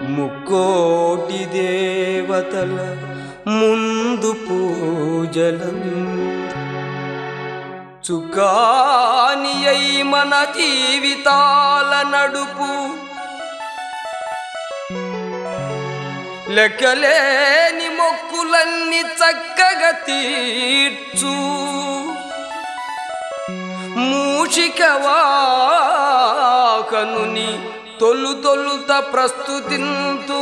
ముక్కోటి దేవతల ముందు పూజలను చుకాని అయి మన జీవితాల నడుపు లెక్కలేని మొక్కులన్నీ చక్కగా తీర్చు మూషికవాకనుని తొలు తొలుత ప్రస్తుతింతూ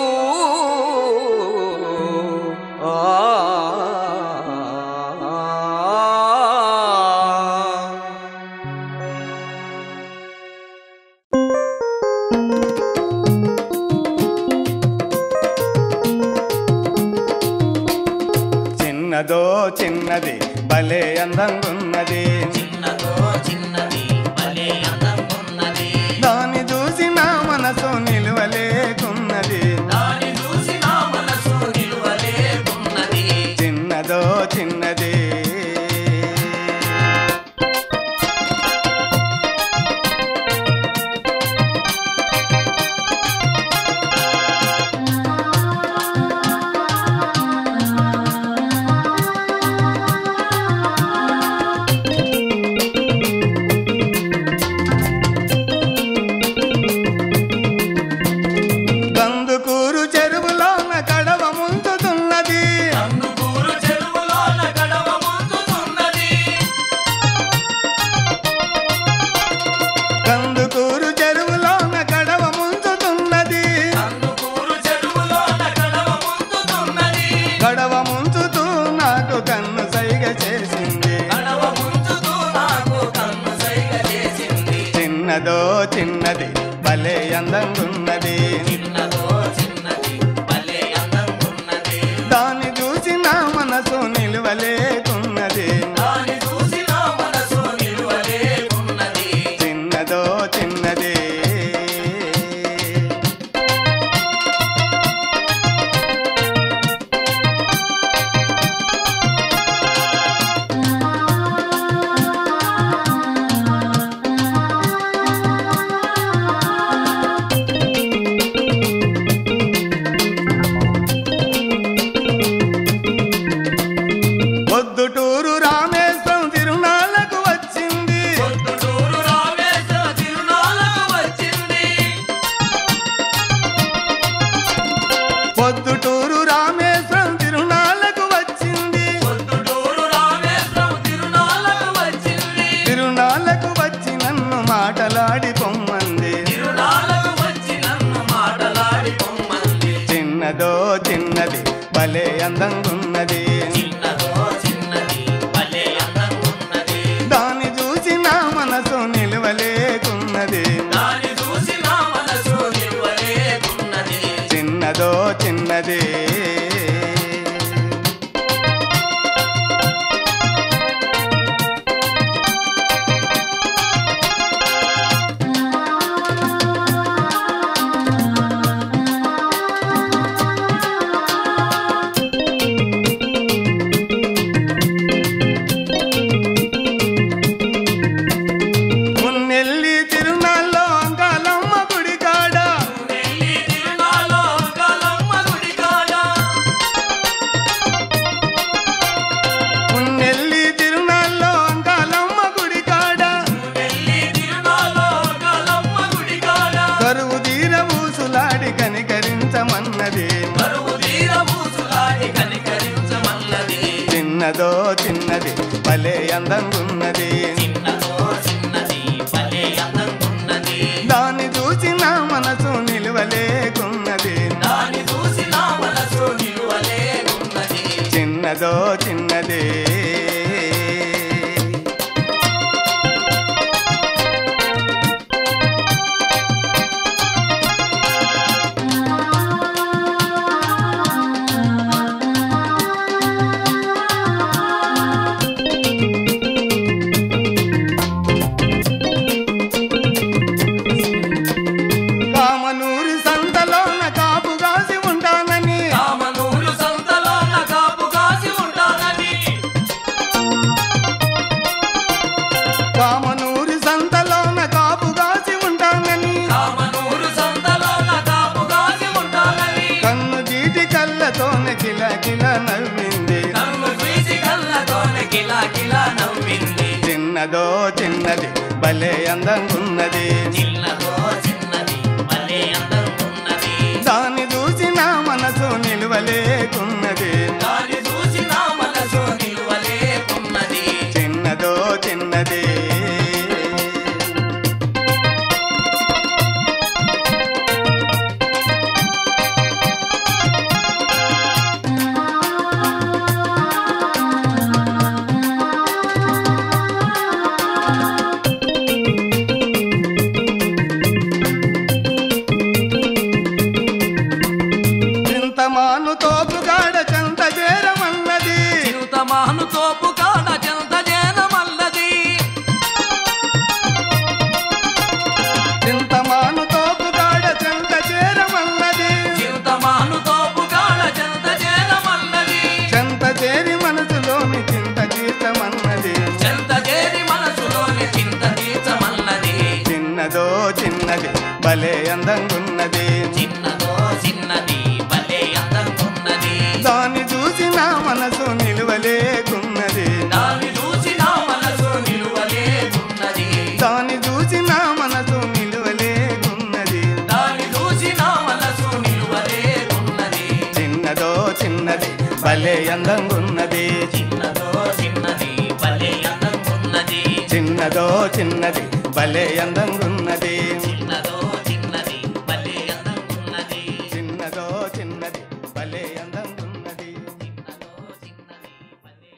ఆ చిన్నదో చిన్నది భలే అందంగున్నది చిన్నదో చిన్నది భలే అందంగున్నది దాన్ని చూసి నా మనసు నిలువలేకున్నది దాని చూసి నా మనసు నిలువలేకున్నది చిన్నదో చిన్నది కందుకూరు చెరువులోన కడవ ముందుతున్నది కందుకూరు చెరువులోన గడవ ముందుతున్నది కందుకూరు చెరువులోన కడవ ముందుతున్నది కందుకూరు చెరువులోన గడవ ముందుతున్నది కడవ ముంచుతూ నాకు కన్ను సైగ చేసింది గడవ ముందుతూ నాకు కన్ను సైగ చేసింది చిన్నదో చిన్నది భలే అందంగున్నది చిన్నదో చిన్నది భలే అందంగున్నది దాన్ని చూసి నా మనసు నిలువలేకున్నది దాని చూసి నా మనసు నిలువలేకున్నది చిన్నదో చిన్నది పొద్దుటూరు రామేశ్వరం తిరునాళ్ళకు వచ్చింది పొద్దుటూరు రామేశ్వర తిరునాళ్ళకు వచ్చింది పొద్దుటూరు రామేశ్వరం తిరునాళ్ళకు వచ్చింది పొద్దుటూరు రామేశ్వరం తిరునాళ్ళకు వచ్చింది తిరునాళ్ళకు వచ్చి నన్ను మాటలాడి పొమ్మంది తిరునాళ్ళకు వచ్చి నన్ను మాటలాడి పొమ్మంది చిన్నదో చిన్నది భలే అందంగున్నది చిన్నదో చిన్నది భలే అందంగున్నది దాన్ని చూసి నా మనసు నిలువలేకున్నది దాని చూసి నా మనసు నిలువలేకున్నది చిన్నదో చిన్నది మున్నెల్లి తిరునాళ్ళలో అంకాలమ్మ గుడి కాడ నెల్లి తిరునాళ్ళలో కలమ్మ గుడి కాడ మున్నెల్లి తిరునాళ్ళలో అంకాలమ్మ గుడి కాడ నెల్లి తిరునాళ్ళలో కలమ్మ గుడి కాడ కరువు తీర ఊసులాడి కనికరించమన్నది కరువు తీర పూసులాడి కనికరించమన్నది చిన్నదో చిన్నది భలే అందంగున్నది చిన్నదో చిన్నది భలే అందంగున్నది దాన్ని చూసి నా మనసు నిలువలేకున్నది దాని చూసి నా మనసు నిలువలేకున్నది చిన్నదో చిన్నది కామనూరి సంతలోన కాపు కాసి ఉంటానని రామనూరు సంతలో నా కాపు కాసి ఉంటానని కామనూరి సంతలోన కాపు కాసి ఉంటానని రామనూరు సంతలో నా కాపు కాసి ఉంటానని చిన్నదో చిన్నది భలే అందంగున్నది చిన్నదో చిన్నది భలే అందమున్నది దాన్ని చూసి నా మనసు నిలువలేకున్నది దాని చూసి నా మనసు నిలువలేకున్నది చిన్నదో చిన్నది చింతమాను తోపుగాడ చెంత చేరమన్నది చిరుతమాను తోపు కాడ చెంత జనమల్లది చింతమాను తోపుగాడ చెంత చేరమన్నది చిరుతమాను తోపు కాడ చెంత జనమల్లది చెంత చేరి మనసులోని చింత తీర్చమన్నది చెంత చేరి మనసులోని చింత తీర్చమన్నది చిన్నదో చిన్నది భలే అందంగున్నది చిన్నదో చిన్నది భలే అందమున్నది దాన్ని చూసి నా మనసు నిలువలేకున్నది దాని చూసి నా మనసు నిలువలేకున్నది దాన్ని చూసి నా మనసు నిలువలేకున్నది దాని చూసి నా మనసు నిలువలేకున్నది చిన్నదో చిన్నది భలే అందంగున్నది చిన్నదో చిన్నది భలే అందమున్నది చిన్నదో చిన్నది భలే అందంగున్నది చిన్నదో చిన్నది భలే అందమున్నది చిన్నదో చిన్నది భలే అందంగున్నది చిన్నదో చిన్నది భలే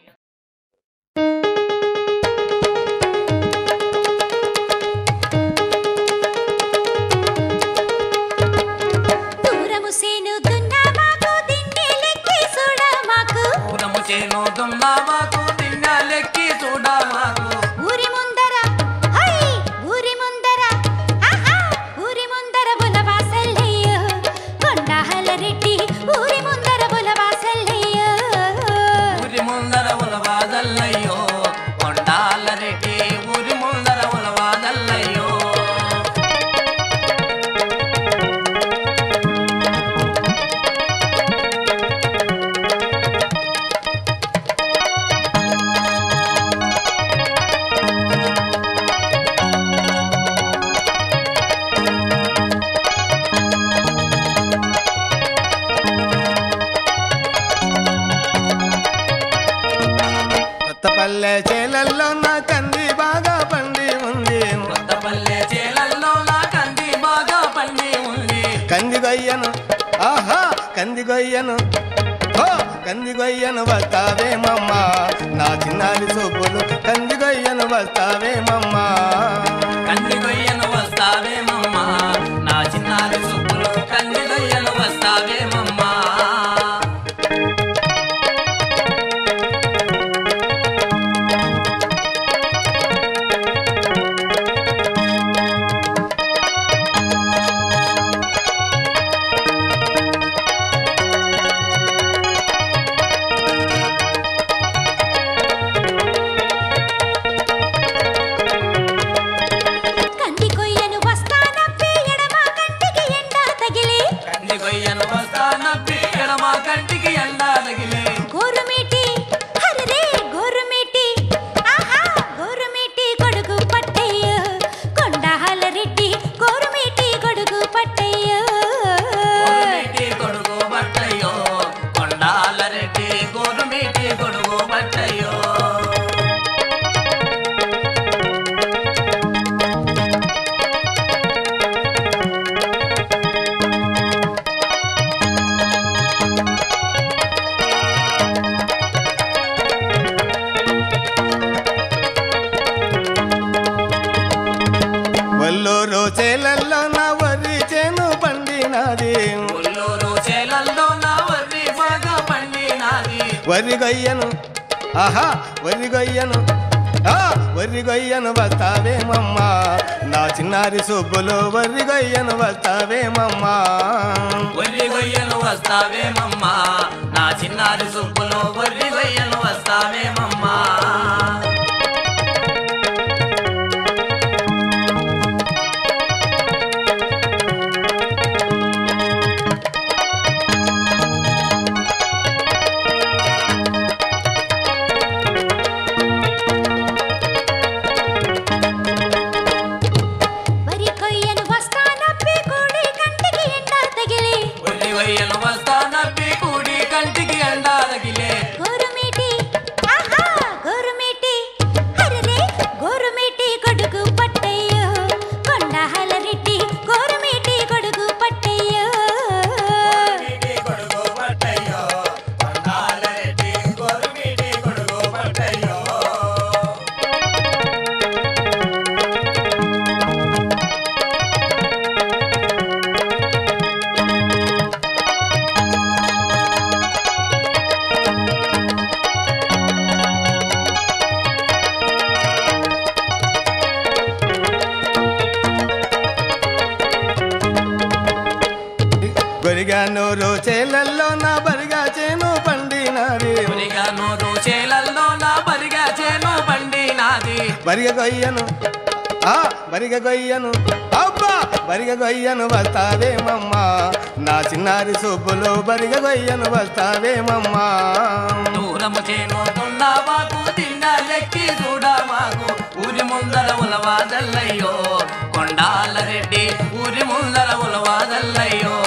దూరము సేను దున్నా మాకు దిండి లెక్కి చూడ మాకు పూరము చేను దున్నామాకు తిన్నలెక్కి చూడమాకు ఊరి ముందర హై ఊరి ముందర ఆహా ఊరి ముందర బులవాసల్లయ్య కొండహల రెడ్డి ఊరి ముందర బులవాసల్లయ్య ఊరి ముందర ఉలవాదల్లయ్యో కొండాల రెడ్డి ఊరి ముందర ఉలవాదల్లయ్యో కొత్త పల్లె చేలల్లో నా కంది బాగా పండి ఉంది కొత్తపల్లె చేలల్లో నా కంది బాగా పండి ఉంది కంది గొయ్యను ఆహా కంది గొయ్యను హో కంది గొయ్యను వస్తావేమమ్మ నా చిన్నారి చూపులు కంది గొయ్యను వస్తావేమమ్మా కంది గొయ్యను వస్తావేమమ్మా నా చిన్నారి సుప్పులు కంది గొయ్యను వస్తావేమమ్మా కంది కొయ్యను వస్తానప్పి ఎడమ కంటికి ఎండ తగిలి కంది గొయ్యను వస్తానప్పి ఎడమ కంటికి ఎండా తగిలి గోరుమీటి హరరే గోరుమీటి ఆహా గోరుమీటి గొడుగు పట్టయ్య కొండహల రెడ్డి గోరుమీటి గొడుగు పట్టయ్య గోరుమీటి గొడుగు బట్టయ్యో కొండాల రెడ్డి గోరుమీటి గొడుగు బట్టయ్యో వల్లూరు చేలల్లో నా వరి చేను పండినది కొల్లూరు చేలల్లో నా వర్రి బాగా పండినాది వరి గొయ్యను ఆహా వరి గొయ్యను ఆ వరి గొయ్యను వస్తావేమమ్మా నా చిన్నారి సుబ్బులు వరి గొయ్యను వస్తావేమమ్మా వర్రి గొయ్యను వస్తావేమమ్మా నా చిన్నారి సుప్పులో వర్రి గొయ్యను వస్తావేమమ్మా బరిగా నోరు చేలల్లో నా బరిగా చేను పండినాది బరిగా నోరు చేలల్లో నా బరిగా చేను బండి నాది బరిగ గొయ్యను ఆ బరిగ గొయ్యను అబ్బా బరిగ గొయ్యను వస్తావేమమ్మా నా చిన్నారి సూపులు బరిగ గొయ్యను వస్తావేమమ్మా దూరము చేను దున్నావాకు తిన్నాలెక్కి చూడమాకు ఊరి ముందర ఉలవాదల్లయ్యో కొండాల రెడ్డి ఊరి ముందర ఉలవాదల్లయ్యో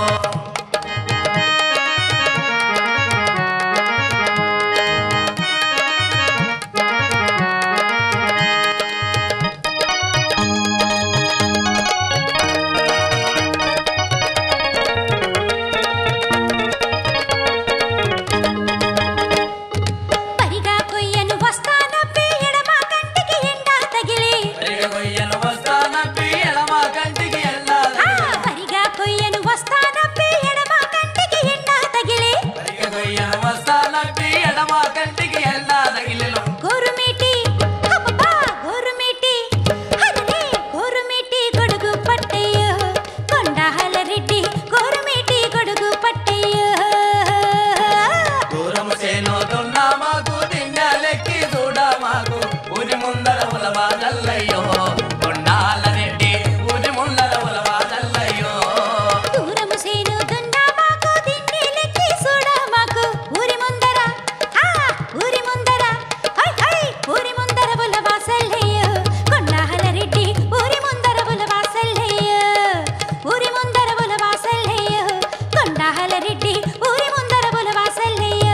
పరిగా కొయ్యను వస్తానప్పి ఎడమ కంటికి ఎండ తగిలి గొయ్యను వస్తానప్పి ఎడమ కంటికి ఆ, వెళ్ళాలి పరిగా కొయ్యను వస్తానప్పి ఎడమ కంటికి ఎండ తగిలి గొయ్యను వస్తానప్పి ఎడమ కంటికి వెళ్ళాలి గోరుమీటి అబ్బబ్బా, గోరుమీటి అరెరే, గోరుమీటి గొడుగు పట్టయ్యో కొండహల రెడ్డి గోరుమీటి గొడుగు పట్టయ్యో దూరము చేను దున్నా మాకు తిన్నాలెక్కి చూడ మాకు ఊరి ముందర ఉలవాదల్లయ్యో కొండాల రెడ్డి ఊరి ముందర ఉలవాదల్లయ్యో దూరము సేను దున్నా మాకు తిండి లెక్కి చూడ మాకు ఊరి ముందర ఆ ఊరి ముందర హై హై ఊరి ముందర బుల వాసల్లయ్యో కొండహల రెడ్డి ఊరి ముందర బుల వాసల్లయ్యో ఊరి ముందర బుల వాసల్లయ్యో కొండహల రెడ్డి ఊరి ముందర బుల వాసల్లయ్యో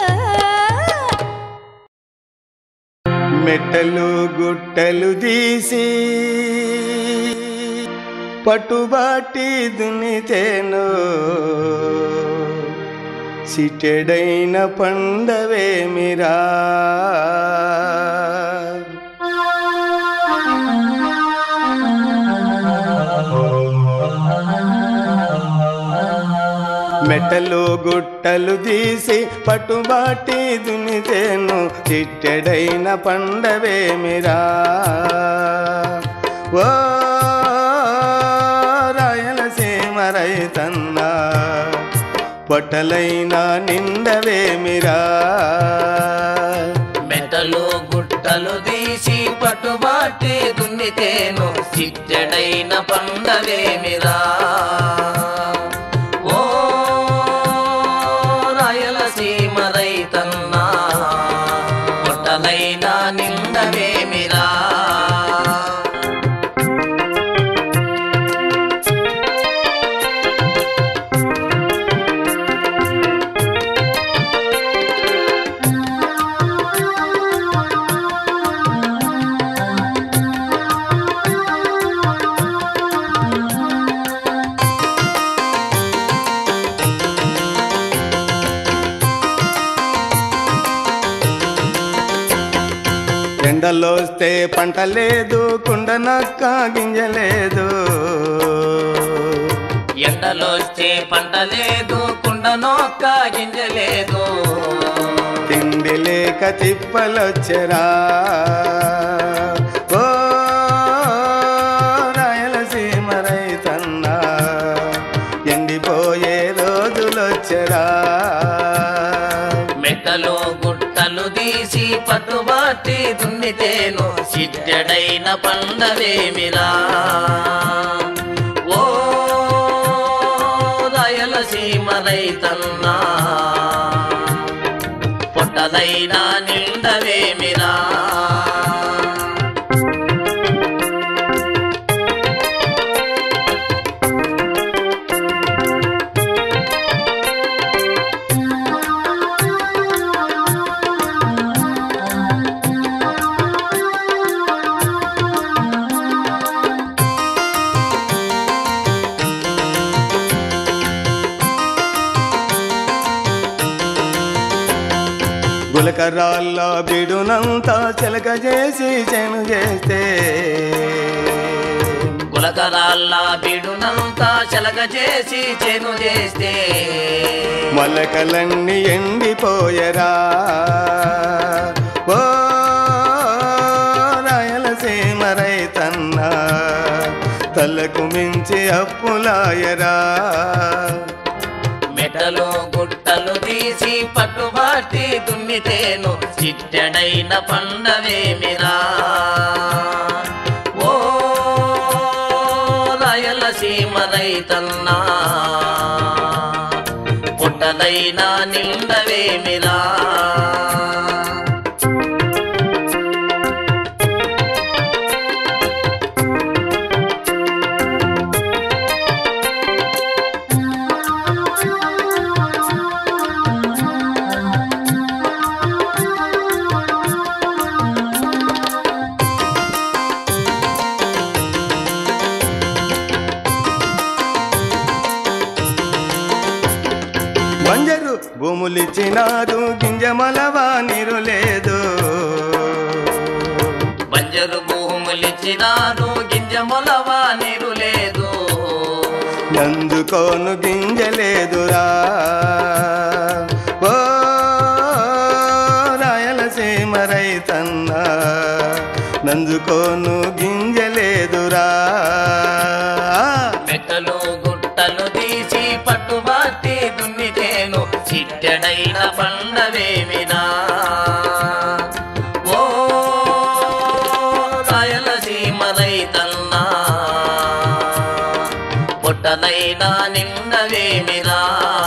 మెట్టలు గుట్టలు తీసి పట్టుబాటి దున్నితేను సిటెడైన పండవేమిరా మెట్టలు గుట్టలు తీసి పట్టుబాటి దున్నితేను చిట్టెడైన పండవేమిరా ఓ రాయలసీమ రైతన్నా పొట్టలైన నిండవేమిరా మెట్టలు గుట్టలు తీసి పట్టుబాటి దున్నితేను చిట్టెడైన పండవేమిరా ఓ రాయలసీమ రైతన్నా పొట్టలైన నిండవేమిరా ఎండలోస్తే పంట లేదు కుండనక్క గింజలేదు ఎండలోస్తే పంట లేదు కుండనొక్క గింజ లేదు తిండి లేక తిప్పలొచ్చరా ఓ రాయలసీమ రైతన్నా ఎండిపోయే రోజులొచ్చరా మెట్టలు గుట్టలు తీసి పట్టుబాటి దున్నితేను సిట్టెడైన పండవేమిరా ఓ రాయలసీమ రైతన్నా పొట్టలైనా నిండవేమిరా గులకరాళ్ళ బిడునంతా చిలక చేసి చెను చేస్తే గులకరాళ్ళ బిడునంతా చలక చేసి చెను చేస్తే మొలకలన్నీ ఎండిపోయరా ఓ రాయలసీమ రైతన్నా తలకు మించి అప్పులాయరా మెట్టలు గుట్టలు తీసి పట్టుబాటి దున్నితేను చిట్టెడైన పండవేమిరా ఓ రాయలసీమ రైతన్నా పుట్టదైనా నిండవేమిరా బంజరు భూములిచ్చినారు గింజమలవా నీరు లేదు బంజరు భూములిచ్చినారు గింజ మొలవా నీరు లేదు నందుకోను గింజలేదురా ఓ రాయలసీమ రైతన్న నందుకోను గింజలేదురా మెట్టలు గుట్టలు తీసి పట్టుబాటి దున్నితేను చిట్టెడైన పండవేమినా ఓ రాయలసీమ రైతన్నా పుట్టనైనా నిండవేమిరా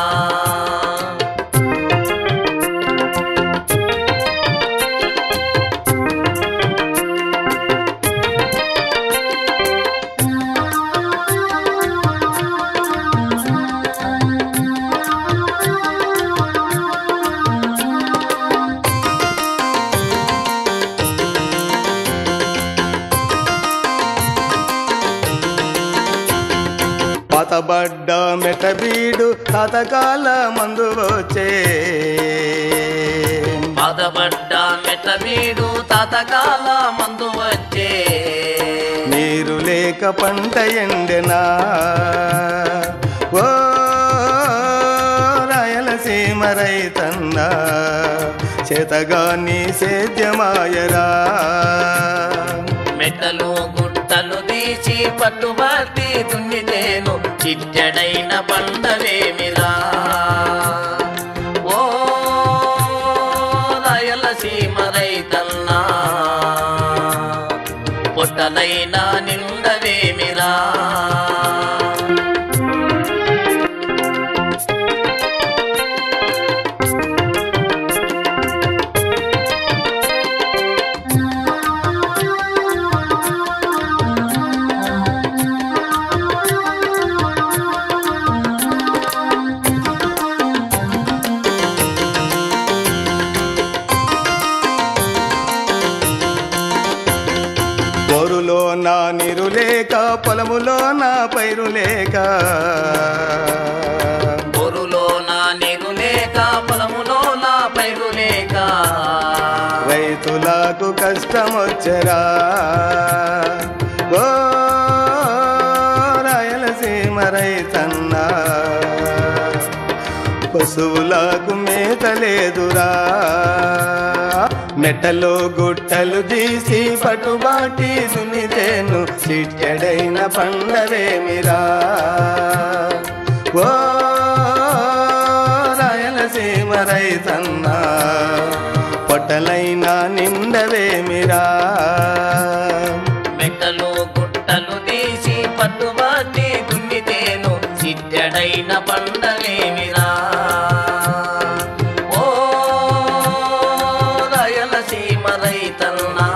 పాతబడ్డ మెటబీడు తాతకాల మందు వచ్చే బాధపడ్డ మెట్టబీడు తాతకాల మందు వచ్చే నీరు లేక పంట ఎండెనా ఓ రాయలసీమ రైతన్న చేతగాని సేద్యమాయరా మెట్టలు గుట్టలు తీసి పట్టుబాటి దున్నితేను చిట్టెడైన పండవేమిరా ఓ రాయలసీమ రైతన్నా పుట్టనైనా నిండవేమిరా బోరులో నా నీరు లేక పొలములో నా పైరు లేక బొరులో నా నీరు లేక పొలములో నా పైరు లేక రైతులకు కష్టం వచ్చరా ఓ రాయలసీమ రైతన్న పశువులకు మేత లేదురా మెట్టలో గుట్టలు తీసి పట్టుబాటి సునితేను చిట్టెడైన పండవేమిరా ఓ రాయలసీమ రైతన్న పొట్టలైన నిండవేమిరా మెట్టలు గుట్టలు తీసి పట్టుబాటి దున్నితేను చిట్టెడైన పండలేమిరా ఓ రాయలసీమ రైతన్నా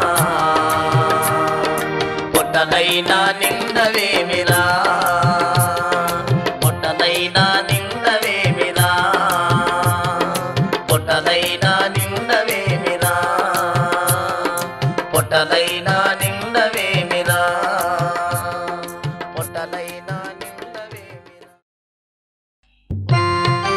పొట్టనైనా నిండవేమిరా పొట్టనైనా నిండవేమిరా పొట్టనైనా నిండవేమిరా పొట్టనైనా నిండవేమిరా పొట్టనైనా నిండవేమిరా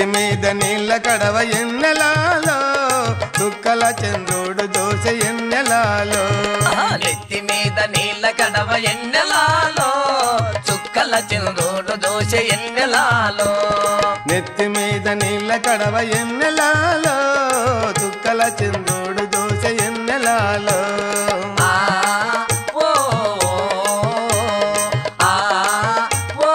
నెత్తి మీద నీళ్ళ కడవ ఎన్నెలాలో చుక్కల చంద్రుడు దోశ ఎన్నెలాలో ఆహా, నెత్తి మీద నీళ్ళ కడవ ఎన్నెలాలో చుక్కల చంద్రుడు దోశ ఎన్నెలాలో నెత్తి మీద నీళ్ళ కడవ ఎన్నెలాలో చుక్కల చంద్రుడు దోశ ఎన్నెలాలో ఆ ఓ ఆ ఓ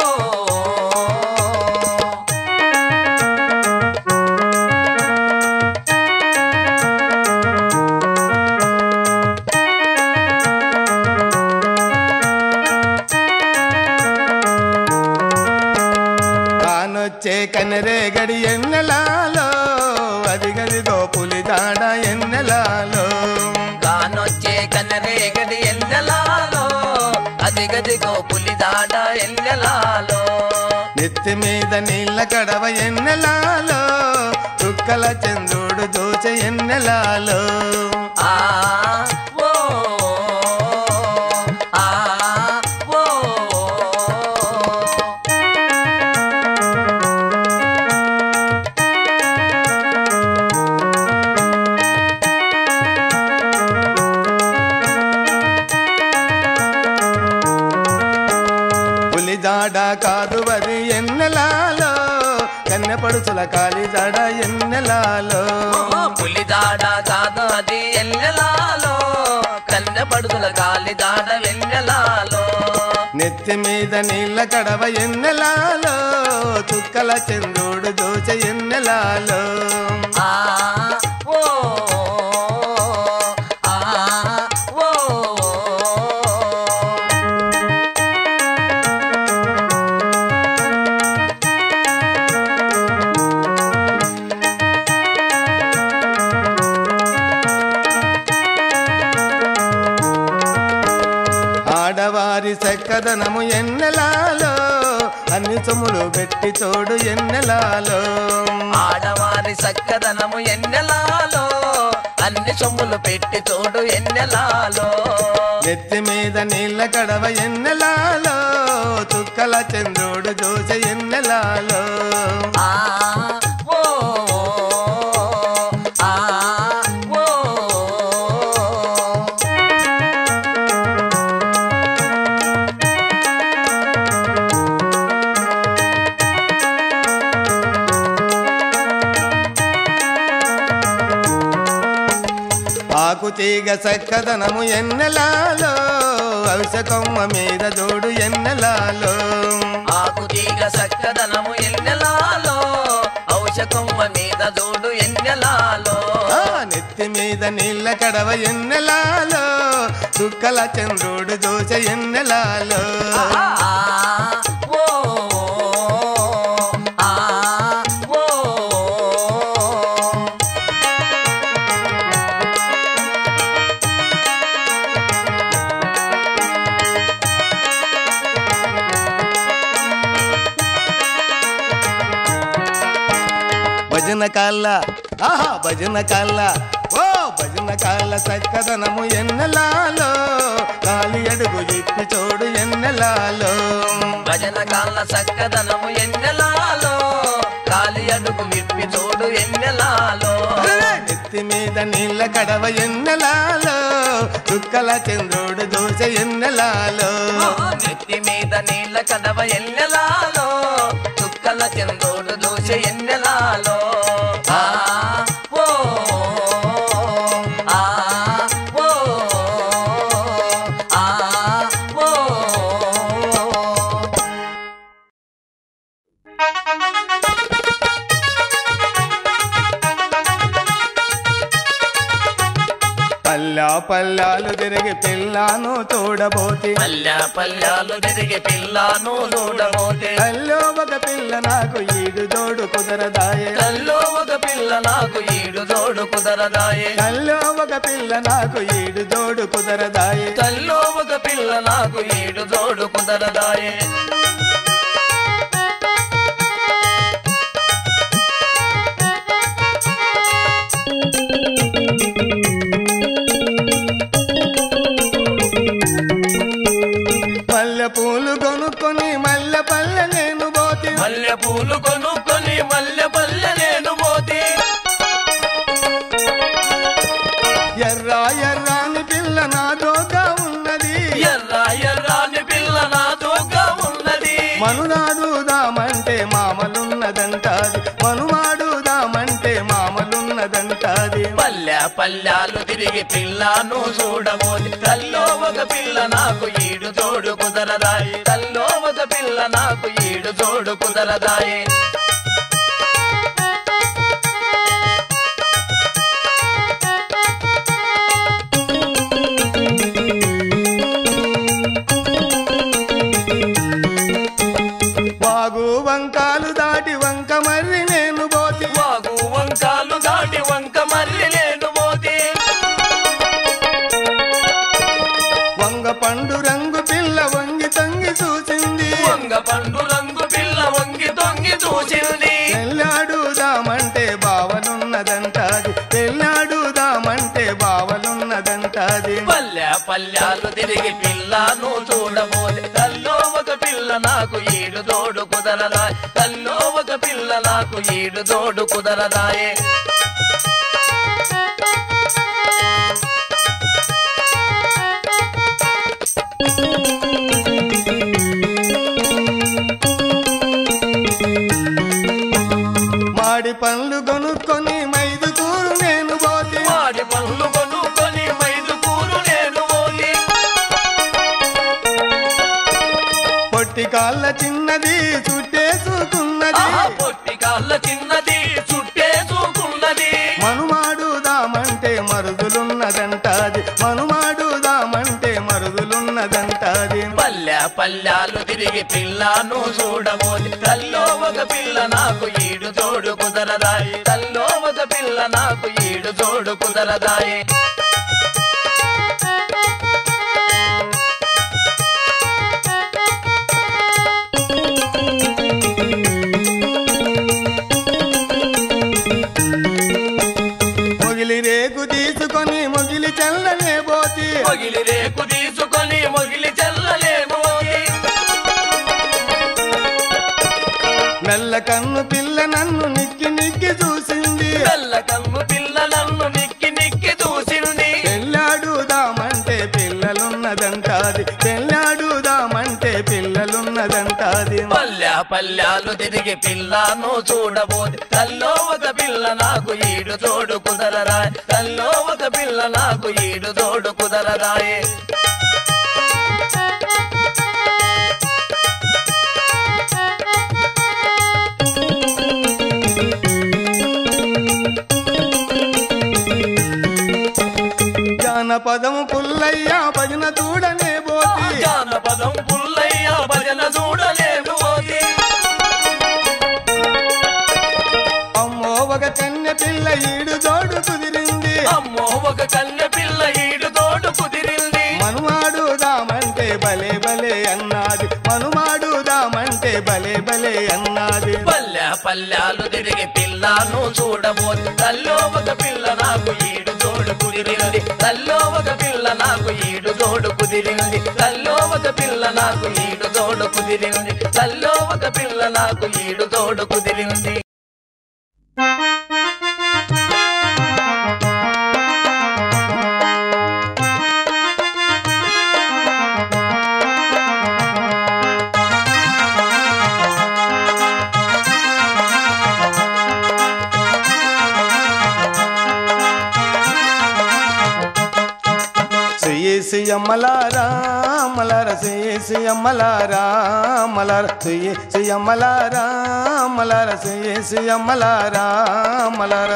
కానొచ్చే కనరేగడి ఎన్నెలాలో అది గదిగో పులి దాడ ఎన్నెలాలో గానొచ్చే కనరేగడి ఎన్నెలాలో అదిగదిగో పులి దాడ ఎన్నెలాలో నెత్తి మీద నీళ్ళ కడవ ఎన్నెలాలో చుక్కల చంద్రుడు దోచ ఎన్నెలాలో ఆ ఓ ఆ ఓ పులి దాడ కాదు అది ఎన్నెలాలో కన్నెపడుచుల కాలి దాడ ఎన్నెలాలో పులి దాడ కాదు అది ఎన్నెలాలో కన్నె పడుతుల గాలి దాడ వెన్నెలాలో నెత్తి మీద నీళ్ళ కడవ ఎన్నెలాలో చుక్కల చంద్రుడు దోచ ఎన్నెలాలో ఆ ఓ ఆ ఓ ఆడవారి చక్కదనము ఎన్నెలాలో అన్ని సొమ్ములు పెట్టి తోడు ఎన్నెలాలో ఆడవారి చక్కదనము ఎన్నెలాలో అన్ని సొమ్ములు పెట్టి తోడు ఎన్నెలాలో నెత్తి మీద నీళ్ళ కడవ ఎన్నెలాలో చుక్కల చంద్రుడు దోశ ఎన్నెలాలో ఆ ఓ ఆ ఓ ఆకు తీగ చక్కదనము ఎన్నెలాలో అవిసె కొమ్మ మీద జోడు ఎన్నెలాలో ఆకు తీగ చక్కదనము ఎన్నెలాలో ఔషకొమ్మ మీద జోడు ఎన్నెలాలో ఆ నెత్తి మీద నీళ్ళ కడవ ఎన్నెలాలో చుక్కల చంద్రుడు దోశ ఎన్నెలాలో ఆ ఓ ఆ ఓ భజన కాళ్ళ ఆహా భజన కాళ్ళ ఓ భజన కాళ్ళ చక్కదనము ఎన్నెలాలో కాలి అడుగు ఇప్పి చోడు ఎన్నెలాలో భజన కాళ్ళ చక్కదనము ఎన్నెలాలో కాలి అడుగు విప్పి చూడు ఎన్నెలాలో నెత్తి మీద నీళ్ళ కడవ ఎన్నెలాలో చుక్కల చంద్రుడు దోశ ఎన్నెలాలో నెత్తి మీద నీళ్ళ కడవ ఎన్నెలాలో చుక్కల చందోడు దోశ ఎన్నెలాలో ఆ ఓ ఆ ఓ ఆ ఓ పల్లా పల్లాలు తిరిగి పిల్లాను చూడబోతే పల్లె పల్లెలు తిరిగి పిల్లను చూడబోతే అల్లో ఒక పిల్ల నాకు ఈడు తోడు కుదరదాయే కల్లో ఒక పిల్ల నాకు ఈడు తోడు కుదరదాయే కల్లో ఒక పిల్ల నాకు ఈడు తోడు కుదరదాయే కల్లో ఒక పిల్ల నాకు ఈడు తోడు కుదరదాయే మల్లె పూలు కొనుక్కొని మల్లె పల్లె నేను పోతే మల్లె పూలు కొనుక్కొని మల్లె పల్లె పల్లెలు తిరిగి పిల్లను చూడబోది తల్లో ఒక పిల్ల నాకు ఈడు తోడు కుదరదాయి తల్లో ఒక పిల్ల నాకు ఈడు తోడు కుదరదాయి వాగు వంకాలు దాటి వంక మర్రి నేను పోతి వాగు వంకాలు దాటి వంక మర్రి లేను మోతి వంగ పండు రంగు పిల్ల వంగి తొంగి చూసింది వంగ పండు రంగు పిల్ల వంగి తొంగి చూసింది పెళ్ళాడుదామంటే బావలున్నదంటాది పెళ్ళాడుదామంటే బావలున్నదంటాది పల్లె పల్లెలు తిరిగి పిల్లను చూడబోది తల్లో ఒక పిల్ల నాకు ఈడు తోడు కుదరదాయి తల్లో ఒక పిల్ల నాకు ఈడు తోడు కుదరదాయే మాడి పండ్లు కొనుక్కొని మైదు కూరు నేను పోతి వాడి పనులు కొనుక్కొని మైదు కూరు నేను పోయి పొట్టి కాళ్ళ చిన్నది చుట్టేసుకున్నది ఆహా, పొట్టి కాళ్ళ చిన్నది చుట్టేసుకున్నది మనుమాడుదామంటే మరుదులున్నదంటాది మనుమాడుదామంటే మరుదులున్నదంటాది పల్లె పల్లెలు తిరిగి పిల్లను చూడబోది తల్లో ఒక పిల్ల నాకు ఈడు తోడు కుదరదాయి తల్లో ఒక పిల్ల నాకు ఈడు తోడు కుదరదాయి మొగిలి రేకు తీసుకొని మొగిలి చల్లనే పోతి మొగిలి రేకు తీసుకొని మొగిలి చెల్లలేము మెల్ల కన్ను పిల్ల నన్ను నిక్కి నిక్కి చూసింది తెల్ల కన్ను పిల్ల నన్ను నిక్కి నిక్కి చూసింది పెళ్ళాడుదామంటే పిల్లలున్నదంటాది పెళ్ళాడుదామంటే పిల్లలున్నదంటాది పల్లె పల్లెలు తిరిగి పిల్లను చూడబోది తల్లో ఒక పిల్ల నాకు ఈడు తోడు కుదరరాయ్ తల్లో ఒక పిల్ల నాకు ఈడు తోడు కుదరరాయే జానపదము పుల్లయ్య భజన చూడనే పోతి జానపదం పుల్లయ్య భజన చూడలేము ఓయి. అమ్మో ఒక కన్య పిల్ల ఈడు తోడు కుదిరింది అమ్మో ఒక కన్నె పిల్ల ఈడు తోడు కుదిరింది మనుమాడుదామంటే భలే భలే అన్నాది మనుమాడుదామంటే భలే భలే అన్నాది పల్లె పల్లెలు తిరిగి పిల్లను చూడబోదు తల్లో ఒక పిల్ల నాకు ఈడు తోడు కుదిరింది తల్లో ఒక పిల్ల నాకు ఈడు తోడు కుదిరింది తల్లో ఒక పిల్ల నాకు ఈడు తోడు కుదిరింది తల్లో ఒక పిల్ల నాకు ఈడు తోడు కుదిరింది సుయేసి అమ్మలారా మలర సుయేసి అమ్మలారా మలర సుయేసి అమ్మలారా మలర సుయేసి అమ్మలారా మలర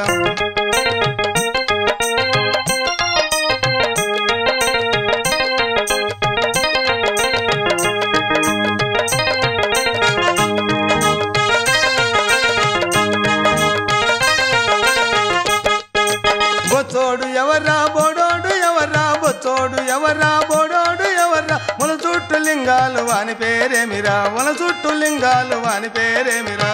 బొచ్చోడు ఎవర్రా బోడోడు ఎవర్రా బొచ్చోడు ఎవర్రా బోడోడు ఎవర్రా మన చుట్టూ లింగాలు వాని పేరేమిరా మన చుట్టూ లింగాలు వాని పేరేమిరా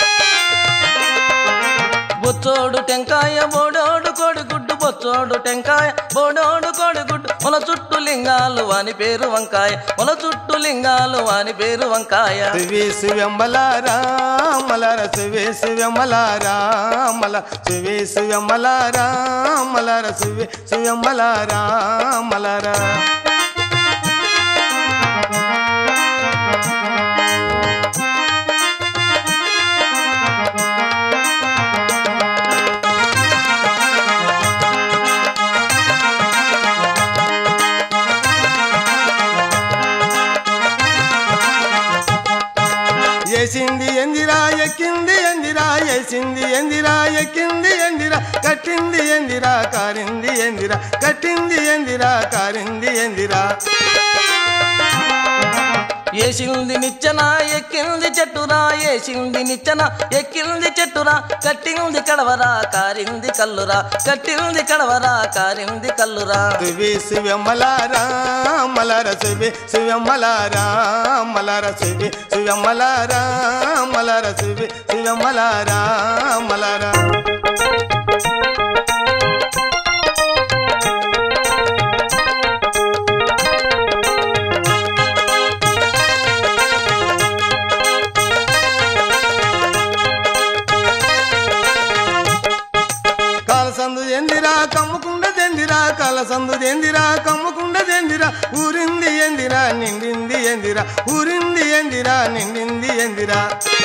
బొచ్చోడు టెంకాయ బోడోడు కొడుగుడ్డు బొచ్చోడు టెంకాయ బోడోడు కొడుగుడ్డు మొల చుట్టు లింగాలు వాని పేరు వంకాయ మొల చుట్టు లింగాలు వాని పేరు వంకాయ సువేసి వెమ్మలారా మలర సువేసి వెమ్మలారా మల సువేసి వెమ్మలారా మలర సువేసి వెమ్మలారా మలరా వేసింది ఎందిరా ఎక్కింది ఎందిరా వేసింది ఎందిరా ఎక్కింది ఎందిరా కట్టింది ఎందిరా కారింది ఎందిరా కట్టింది ఎందిరా కారింది ఎందిరా ఏసింది నిచ్చెన ఎక్కింది చెట్టురా ఏసింది నిచ్చెన ఎక్కింది చెట్టురా కట్టింది కడవరా కారింది కల్లురా కట్టింది కడవరా కారింది కల్లురా శివి శివమ్మలారా మలర శివి శివమ్మలారా మలర శివి శివమ్మలారా మలర శివి శివమ్మలారా మలర కాలసందు ఎందిరా కమ్ముకుండ దెందిరా కాలసందు దెందిరా కమ్ముకుండ దెందిరా ఊరింది ఎందిరా నిండింది ఎందిరా ఊరింది ఎందిరా నిండింది ఎందిరా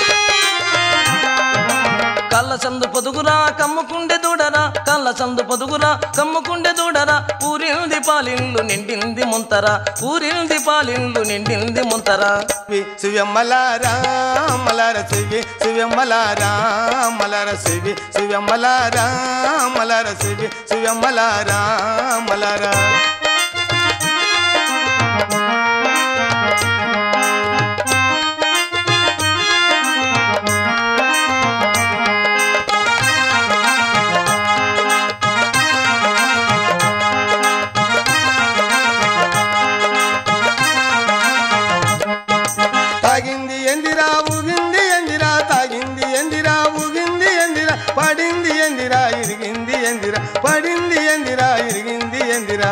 కళ్ళ సందు పొదుగురా కమ్ముకుండే దూడరా కళ్ళ సందు పొదుగురా కమ్ముకుండే దూడరా ఊరింది పాలిండ్లు నిండింది ముంతరా ఊరింది పాలిండ్లు నిండింది ముంతరా శివి శివమ్మలారా మలర శివి శివమ్మలారా మలర శివి శివమ్మలారా మలర శివి శివమ్మలారా మలర తాగింది ఎందిరా ఊగింది ఎందిరా తాగింది ఎందిరా ఊగింది ఎందిరా పడింది ఎందిరా ఇరిగింది ఎందిరా పడింది ఎందిరా ఇరిగింది ఎందిరా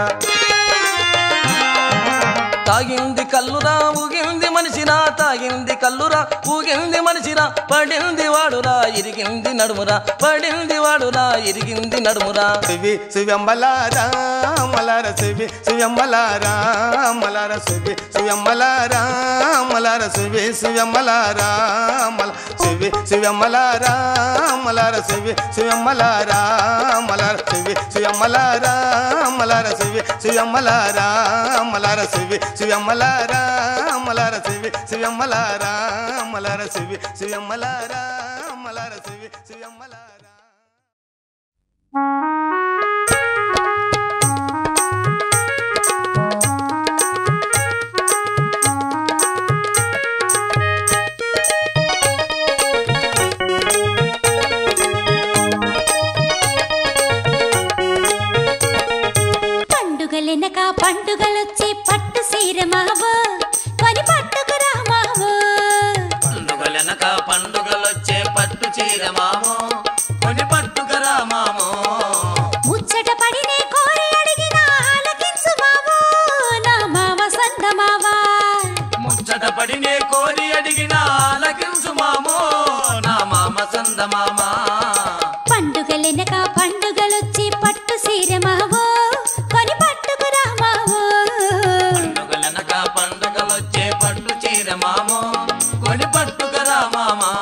తాగింది కల్లురా ఊగింది మనిషిరా తాగింది కల్లురా ఊగింది మనిషిరా పడింది వాడురా ఇరిగింది నడుమురా పడింది వాడురా ఇరిగింది నడుమురా శివి శివమ్మలారా మలర శివి శివమ్మలారా మలర శివి శివమ్మలారా మలర శివి శివమ్మలారా మల శివి శివమ్మలారా మలర శివి శివమ్మలారా మలర శివి శివమ్మలారా మలర శివి శివమ్మలారా మలర శివి శివమ్మలారా మలర శివి శివమ్మలారా మలర శివి శివమ్మలారా మలర శివి శివమ్మలారా పండుగలెనక పండుగలొచ్చే పట్టు సీర మావో కొని పట్టుకురా మావో పండుగలెనక పండుగలొచ్చే పట్టు చీర మామో కొని పట్టుకరా మామో ముచ్చట పడినే కోరి అడిగిన ఆలకించు మావో నా మావ సంద మావా ముచ్చట పడినే కోరి అడిగిన ఆలకించు మామో నా మామ సంద మామా పండుగలెనక పండుగలొచ్చే పట్టు సీర మావో కొని పట్టుకురా మావో పండుగలెనక పండుగలొచ్చే పట్టు చీర మామో కొని పట్టుకరా మామా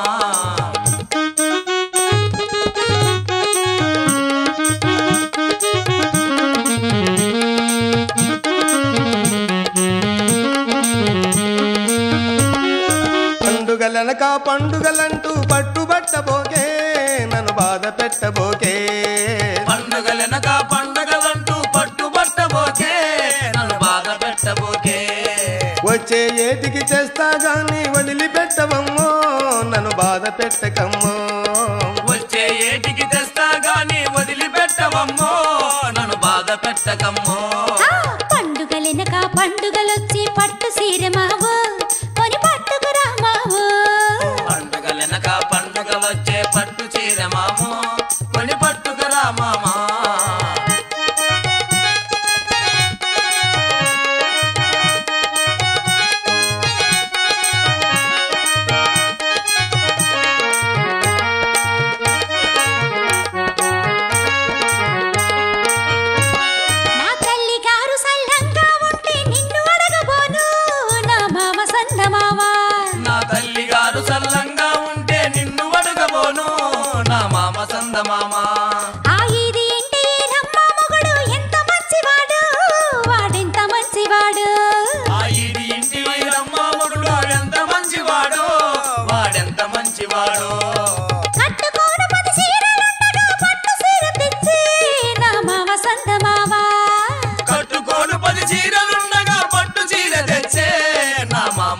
పండుగలనక పండుగలంటూ పట్టుబట్టబోకే నన్ను బాధ పెట్టబోకే పండుగలెనక పండుగలంటూ పట్టుబట్టబోకే నన్ను బాధ పెట్టబోకే వచ్చే ఏటికి చేస్తా గాని వదిలిపెట్టవమ్మో నన్ను బాధ పెట్టకమ్మో వచ్చే ఏటికి తెస్తా గాని వదిలిపెట్టవమ్మో నన్ను బాధ పెట్టకమ్మో ఆ, పండుగలెనక పండుగలొచ్చే పట్టు సీర మావో కొని పట్టుకురా మావో పండుగలెనక పండుగలొచ్చే పట్టు చీర మామో కొని పట్టుకరా మామా నా తల్లి గారు సల్లంగా ఉంటే నిన్ను అడగబోను నా మామ సంద మావా నా తల్లి గారు సల్లంగా ఉంటే నిన్ను అడగబోను నా మామ సంద మామ ఆ ఇది ఇంటి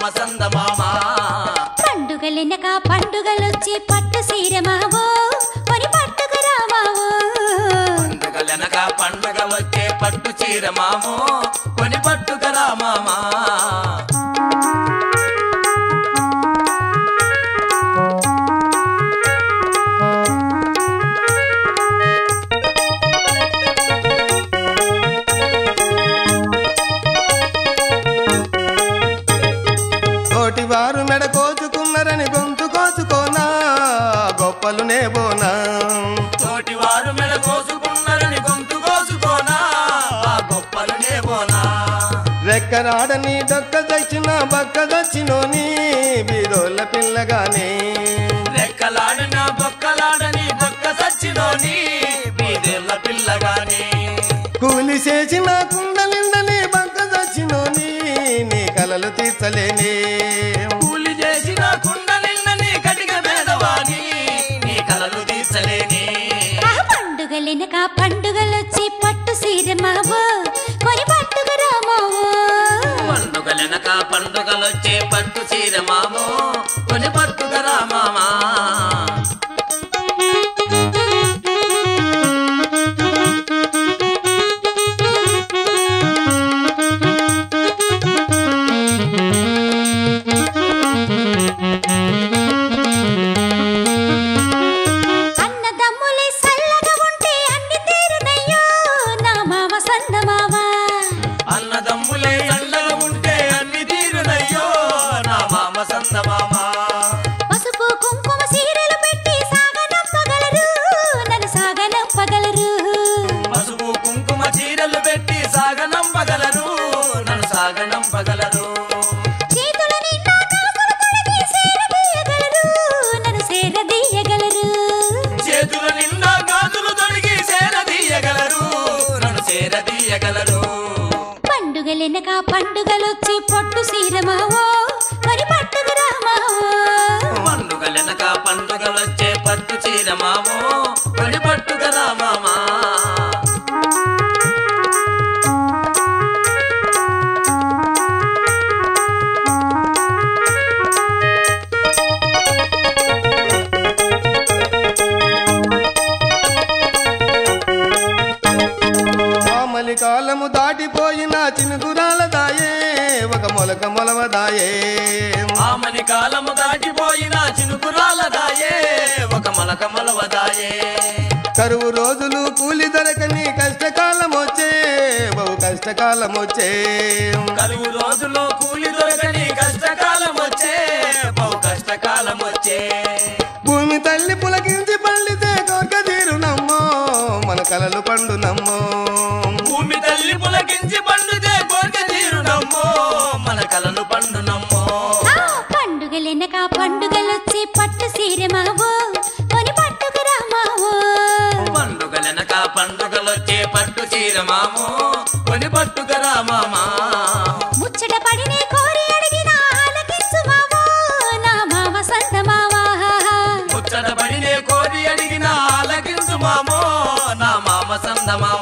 సందమామ పండుగలెనక పండుగలొచ్చి పట్టు సీరమావో కొని పట్టుకు రామావో పండుగలనక పండుగ వచ్చే పట్టు చీర మామో కొని పట్టుకరా మామా తోటి వారు మెడ కోచుకున్నారని గొంతు కోసుకోనా గొప్పలు నేబోనా తోటి వారు మెడ కోసుకున్నారని గొంతు కోసుకోనా ఆ గొప్పలు నేబోనా రెక్కరాడని డొక్క దచ్చిన బక్క దచ్చినోని బీదోళ్ళ పిల్లగానే రెక్కలాడిన బొక్కలాడని బొక్క సచ్చినోని బీదేళ్ళ పిల్లగాని కూలి చేసిన కుండలిండని బక్క దచ్చినోని నీ కలలు తీర్చలేనే కూలి చేసిన కుండలిన్నని కటిక మేదవాని నీ కలలు తీర్చలేని ఆ పండుగలెనక పండుగలొచ్చి పట్టు సీరమావో కొని పట్టుకు రామావో పండుగలెనక పండుగలొచ్చే పట్టు చీర మామో కొని పట్టుకరా మామా అన్నదమ్ములే సల్లగా ఉంటే అన్ని తీరునయ్యో నా మామ సన్న మామ అన్నదమ్ములే అండగా ఉంటే అన్ని తీరునయ్యో నా మామ సంద మామ పసుపు కుంకుమ సీరలు పెట్టి సాగనంపగలరు నన్ను సాగనంపగలరు పసుపు కుంకుమ చీరలు పెట్టి సాగనంపగలరు నన్ను సాగనంపగలరు చేతుల నిండా కాసులు తొడిగి సేరదీయగలరు నన్ను సేరదీయగలరు చేతుల నిండా గాజులు తొడిగి సేరదీయగలరు నన్ను సేరదీయగలరు పండుగలెనక పండుగలొచ్చి పొట్టు సీరమావో మరి పట్టుకు రామావో పండుగలెనక పండుగలొచ్చే పట్టు చీర మామో పడి పట్టుకరా మామా మామలి కాలము దాటిపోయిన చినుకురాల దాయే ఒక మొలక మొలవదాయే ఆమని కాలము దాటిపోయిన చినుకురాల దాయే ఒక మలక మలవదాయే కరువు రోజులు కూలి దొరకని కష్టకాలం వచ్చే బహు కష్టకాలం వచ్చే కలువు రోజుల్లో కూలి దొరకని కష్టకాలం వచ్చే బహు కష్టకాలం వచ్చే భూమి తల్లి పులకించి పండితే కోరిక తీరునమ్మో మన కలలు పండునమ్మో భూమి తల్లి పులకించి పండుదే కోరిక తీరునమ్మో మన కలలు పండునమ్మో ఆ పండుగలెనక పండుగలొచ్చి పట్టు సీరమావో కొని పట్టుకు రామావో పండుగలనక పండుగలొచ్చే పట్టు చీర మామో కొని పట్టుకరా మామా ముచ్చట పడినే కోరి అడిగిన ఆలకించు మావో నా మామ సంత మావా ముచ్చట పడినే కోరి అడిగిన ఆలకించు మామో నా మామ సంద మామ